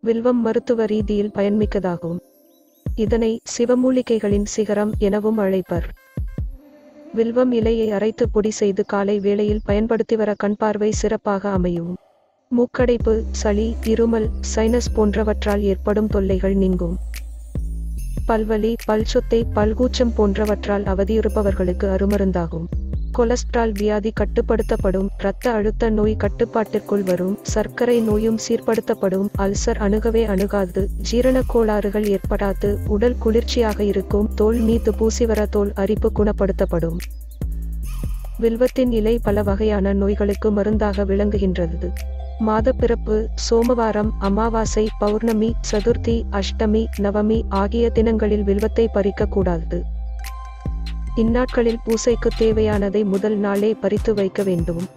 வில்வம் மருத்துவ ரீதியில் பயன்மிக்கதாகும் இதனை சிவமூலிகைகளின் சிகரம் எனவும் அழைப்பர் வில்வம் இலையை அரைத்து பொடி செய்து காலை வேளையில் பயன்படுத்தி வர கண் பார்வை சிறப்பாக அமையும் மூக்கடைப்பு சளி இருமல் சைனஸ் போன்றவற்றால் ஏற்படும் தொல்லைகள் நீங்கும் பல்வலி பல்சொத்தை பல்கூச்சம் போன்றவற்றால் அவதியிருப்பவர்களுக்கு அருமருந்தாகும் கொலஸ்ட்ரால் வியாதி கட்டுப்படுத்தப்படும் இரத்த அழுத்த நோய் கட்டுப்பாட்டிற்குள் வரும் சர்க்கரை நோயும் சீர்படுத்தப்படும் அல்சர் அணுகவே அணுகாது ஜீரணக் கோளாறுகள் ஏற்படாது உடல் குளிர்ச்சியாக இருக்கும் தோல் நீத்து பூசிவர தோல் அரிப்பு குணப்படுத்தப்படும் வில்வத்தின் இலை பல வகையான நோய்களுக்கு மருந்தாக விளங்குகின்றது மாதப்பிறப்பு சோமவாரம் அமாவாசை பௌர்ணமி சதுர்த்தி அஷ்டமி நவமி ஆகிய தினங்களில் வில்வத்தை பறிக்க கூடாது இந்நாட்களில் பூசைக்கு தேவையானதை முதல் நாளே பறித்து வைக்க வேண்டும்